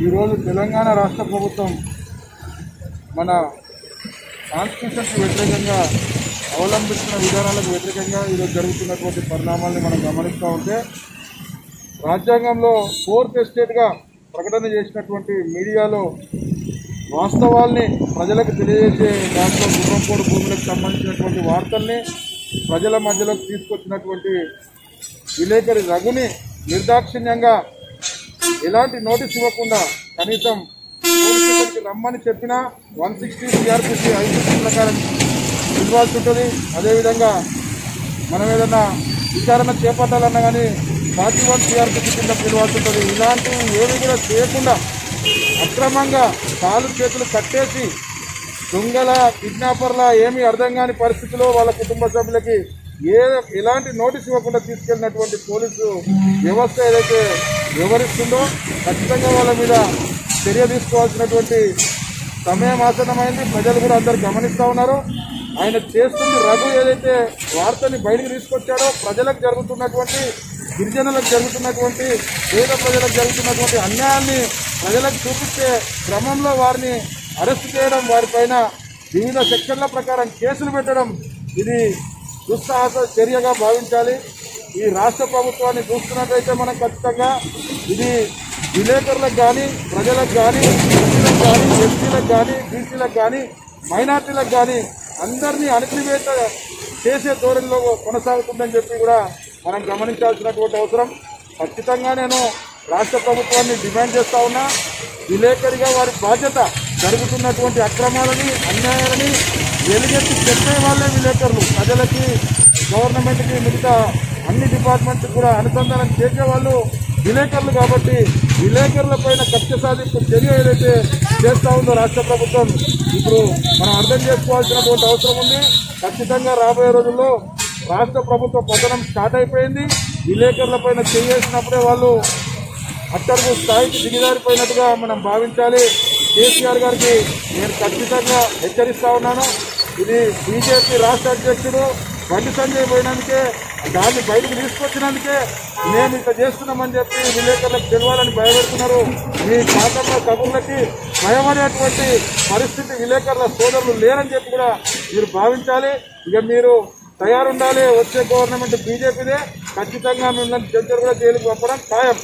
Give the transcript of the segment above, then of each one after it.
ఈరోజు తెలంగాణ రాష్ట్ర ప్రభుత్వం మన కాన్స్టిట్యూషన్కి వ్యతిరేకంగా అవలంబిస్తున్న విధానాలకు వ్యతిరేకంగా ఈరోజు జరుగుతున్నటువంటి పరిణామాలను మనం గమనిస్తూ ఉంటే రాజ్యాంగంలో ఫోర్త్ ఎస్టేట్గా ప్రకటన చేసినటువంటి మీడియాలో వాస్తవాల్ని ప్రజలకు తెలియజేసే దాంట్లో గుర్రంపోడు భూములకు సంబంధించినటువంటి వార్తల్ని ప్రజల మధ్యలోకి తీసుకొచ్చినటువంటి విలేకరి రఘుని నిర్దాక్షిణ్యంగా ఎలాంటి నోటీస్ ఇవ్వకుండా కనీసం పోలీస్ స్టేషన్కి రమ్మని చెప్పినా వన్ సిక్స్టీ సిఆర్పిసి ఐపీసీ ప్రకారం ఇవ్వాల్సి ఉంటుంది అదేవిధంగా మనం ఏదన్నా విచారణ చేపట్టాలన్నా కానీ ఫార్టీ వన్ సిఆర్పిసి కింద పిలవాల్సి ఉంటుంది ఇలాంటివి ఏవి కూడా చేయకుండా అక్రమంగా కాలు చేతులు కట్టేసి దొంగల కిడ్నాపర్ల ఏమీ అర్థం కాని పరిస్థితిలో వాళ్ళ కుటుంబ సభ్యులకి ఏ ఎలాంటి నోటీస్ ఇవ్వకుండా తీసుకెళ్ళినటువంటి పోలీసు వ్యవస్థ ఏదైతే వివరిస్తుందో ఖచ్చితంగా వాళ్ళ మీద చర్య తీసుకోవాల్సినటువంటి సమయం ఆసన్నమైంది ప్రజలు కూడా అందరు గమనిస్తూ ఉన్నారు ఆయన చేస్తుంది రఘు ఏదైతే వార్తని బయటకు తీసుకొచ్చాడో ప్రజలకు జరుగుతున్నటువంటి గిరిజనులకు జరుగుతున్నటువంటి పేద ప్రజలకు జరుగుతున్నటువంటి అన్యాయాన్ని ప్రజలకు చూపించే క్రమంలో వారిని అరెస్ట్ చేయడం వారిపైన వివిధ సెక్షన్ల ప్రకారం కేసులు పెట్టడం ఇది దుస్సాహస చర్యగా భావించాలి ఈ రాష్ట్ర ప్రభుత్వాన్ని చూస్తున్నట్లయితే మనం ఖచ్చితంగా ఇది విలేకరులకు కానీ ప్రజలకు కానీ ఎస్సీలకు కానీ ఎస్టీలకు కానీ బీసీలకు కానీ మైనార్టీలకు కానీ అందరినీ అణిచివేత చేసే ధోరణిలో కొనసాగుతుందని చెప్పి కూడా మనం గమనించాల్సినటువంటి అవసరం ఖచ్చితంగా నేను రాష్ట్ర ప్రభుత్వాన్ని డిమాండ్ చేస్తా ఉన్నా విలేకరిగా వారి బాధ్యత జరుగుతున్నటువంటి అక్రమాలని అన్యాయాలని వెలుగెత్తి చెప్పే వాళ్ళే విలేకరులు ప్రజలకి గవర్నమెంట్కి మిగతా అన్ని డిపార్ట్మెంట్స్ కూడా అనుసంధానం చేసే వాళ్ళు విలేకరులు కాబట్టి విలేకరుల పైన కక్ష సాధింపు చర్య ఏదైతే చేస్తా ఉందో రాష్ట్ర ప్రభుత్వం ఇప్పుడు మనం అర్థం చేసుకోవాల్సినటువంటి అవసరం ఉంది ఖచ్చితంగా రాబోయే రోజుల్లో రాష్ట్ర ప్రభుత్వ పతనం స్టార్ట్ అయిపోయింది విలేకరుల పైన చేసినప్పుడే వాళ్ళు అట్టడుగు స్థాయికి దిగజారిపోయినట్టుగా మనం భావించాలి కేసీఆర్ గారికి నేను ఖచ్చితంగా హెచ్చరిస్తా ఉన్నాను ఇది బీజేపీ రాష్ట్ర అధ్యక్షుడు బండి సంజయ్ పోయినందుకే దాన్ని బయటకు తీసుకొచ్చినందుకే మేము ఇట్లా చేస్తున్నామని చెప్పి విలేకరులకు తెలియాలని భయపెడుతున్నారు మీ ఖాతాలో కబుర్లకి భయపడేటువంటి పరిస్థితి విలేకరుల సోదరులు లేరని చెప్పి కూడా మీరు భావించాలి ఇక మీరు తయారుండాలి వచ్చే గవర్నమెంట్ బీజేపీదే ఖచ్చితంగా మిమ్మల్ని జడ్జర్ కూడా జైలుకు పంపడం ఖాయం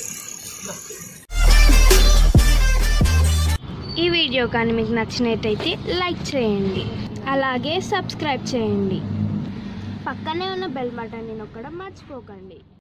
ఈ వీడియో కానీ మీకు నచ్చినట్టయితే లైక్ చేయండి అలాగే సబ్స్క్రైబ్ చేయండి పక్కనే ఉన్న బెల్ బటన్ని నొక్కడం మర్చిపోకండి